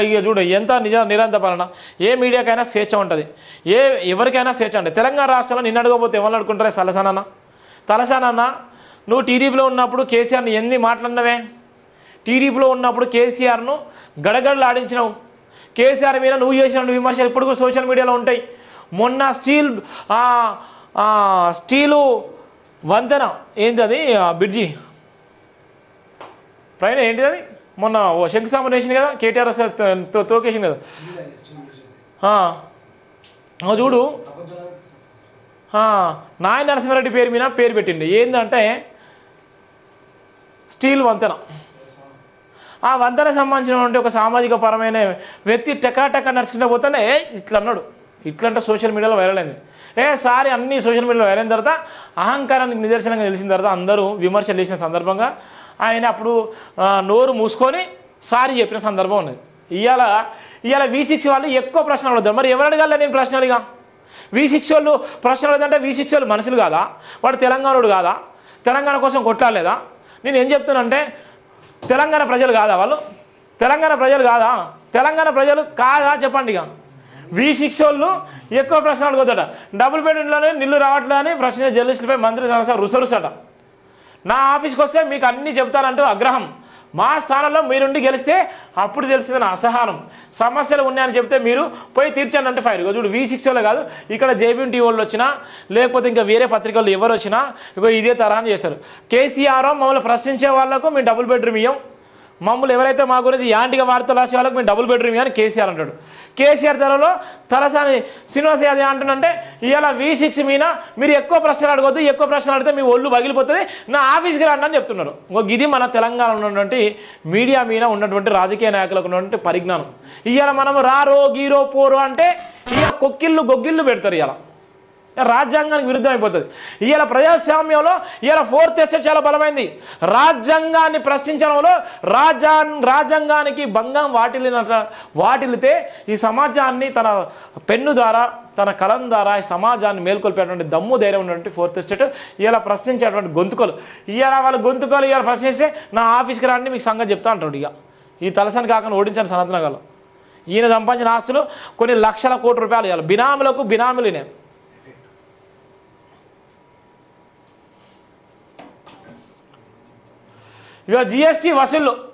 ఇక చూడు ఎంత నిజ నిరంతర పాలన ఏ మీడియాకైనా స్వేచ్ఛ ఉంటుంది ఏ ఎవరికైనా స్వేచ్ఛ ఉంటుంది తెలంగాణ రాష్ట్రంలో నిన్ను అడగబోతే ఎవరు అడుకుంటారే తలసానన్న తలసానన్న నువ్వు టీడీపీలో ఉన్నప్పుడు కేసీఆర్ని ఎన్ని మాట్లాడినవే టీడీపీలో ఉన్నప్పుడు కేసీఆర్ను గడగడలు ఆడించినావు కేసీఆర్ మీద నువ్వు చేసిన విమర్శలు ఇప్పుడు కూడా సోషల్ మీడియాలో ఉంటాయి మొన్న స్టీల్ ఆ, ఆ, స్టీలు వంతెన ఏంది అది ఆ బ్రిడ్జి పైన ఏంటిది అది మొన్న ఓ శంకుస్థాపన వేసింది కదా కేటీఆర్ అసలు తో- తో- తోకేసింది కదా ఆ. ఆ చూడు ఆ, నాయ నరసింహారెడ్డి పేరు మీద పేరు పెట్టిండు ఏంటంటే స్టీల్ వంతెన ఆ వంతెన సంబంధించినటువంటి ఒక సామాజిక పరమైన వ్యక్తి టెకా నడుచుకుంటే పోతానే "ఏ, ఇట్లా అన్నాడు ఇట్లా అంటే సోషల్ మీడియాలో వైరల్ అయింది ఏ సారి అన్ని సోషల్ మీడియాలో వైరల్ అయిన తర్వాత అహంకారానికి నిదర్శనంగా తెలిసిన తర్వాత అందరూ విమర్శలు చేసిన సందర్భంగా ఆయన అప్పుడు ఆ, నోరు మూసుకొని సారీ చెప్పిన సందర్భం ఉన్నది ఇవాళ ఇవాళ వి సిక్స్ వాళ్ళు ఎక్కువ ప్రశ్నలు అడుగుతారు మరి ఎవరు అడగాలి నేను ప్రశ్న అడిగా వి సిక్స్ వాళ్ళు ప్రశ్నలు అడుగుతుంటే వి సిక్స్ వాళ్ళు మనుషులు కాదా వాడు తెలంగాణోడు కాదా తెలంగాణ కోసం కొట్లాడలేదా నేను ఏం చెప్తానంటే తెలంగాణ ప్రజలు కాదా వాళ్ళు తెలంగాణ ప్రజలు కాదా తెలంగాణ ప్రజలు కాదా చెప్పండి ఇక వి సిక్స్ వాళ్ళు ఎక్కువ ప్రశ్నలు అడుగుతాడ డబుల్ బెడ్రూమ్లోనే నిల్లు రావట్లే అని ప్రశ్న జర్నలిస్టులపై మంత్రి సమస్య రుసరుసట నా ఆఫీస్కి వస్తే మీకు అన్నీ చెప్తానంటూ అగ్రహం మా స్థానంలో మీరుండి గెలిస్తే అప్పుడు తెలిసింది నా అసహనం సమస్యలు ఉన్నాయని చెప్తే మీరు పోయి తీర్చండి అంటే ఫైర్ చూడు వి సిక్స్ వాళ్ళు కాదు ఇక్కడ జేబీఎం టీ వాళ్ళు వచ్చినా లేకపోతే ఇంకా వేరే పత్రికలు ఎవరు వచ్చినా ఇగో ఇదే తరాన్ని చేస్తారు కేసీఆర్ మమ్మల్ని ప్రశ్నించే వాళ్ళకు మేము డబుల్ బెడ్రూమ్ ఇయ్యం మమ్మల్ని ఎవరైతే మా గురించి యాంటిగా వార్తలు రాసే వాళ్ళకి మేము డబుల్ బెడ్రూమ్ అని కేసీఆర్ అంటాడు కేసీఆర్ ధరలో తలసాని శ్రీనివాస్ యాదవ్ అంటుందంటే ఇవాళ వి సిక్స్ మీద మీరు ఎక్కువ ప్రశ్నలు అడగొద్దు ఎక్కువ ప్రశ్నలు అడిగితే మీ ఒళ్ళు పగిలిపోతుంది నా ఆఫీస్కి రండి అని చెప్తున్నారు ఒక ఇది మన తెలంగాణలో ఉన్నటువంటి మీడియా మీద ఉన్నటువంటి రాజకీయ నాయకులకు ఉన్నటువంటి పరిజ్ఞానం ఇవాళ మనం రారో గీరో పోరో అంటే ఇక కొక్కిళ్ళు గొగ్గిళ్ళు పెడతారు ఇవాళ రాజ్యాంగానికి విరుద్ధం అయిపోతుంది ఇవాళ ప్రజాస్వామ్యంలో ఇవాళ ఫోర్త్ ఎస్టేట్ చాలా బలమైంది రాజ్యాంగాన్ని ప్రశ్నించడంలో రాజ్యా రాజ్యాంగానికి భంగం వాటిల్లిన వాటిల్లితే ఈ సమాజాన్ని తన పెన్ను ద్వారా తన కలం ద్వారా ఈ సమాజాన్ని మేల్కొల్పేటువంటి దమ్ము ధైర్యం ఉన్నటువంటి ఫోర్త్ ఎస్టేట్ ఇలా ప్రశ్నించేటువంటి గొంతుకలు ఇవాళ వాళ్ళ గొంతుకలు ఇవాళ ప్రశ్నిస్తే నా ఆఫీస్కి రండి మీకు సంగతి చెప్తా అంటాడు ఇక ఈ తలసాని కాకుండా ఓడించాను సనత్నగర్లో ఈయన సంపాదించిన ఆస్తులు కొన్ని లక్షల కోట్ల రూపాయలు ఇవ్వాలి బినాములకు బినాములునే ఇక జిఎస్టీ వసూళ్ళు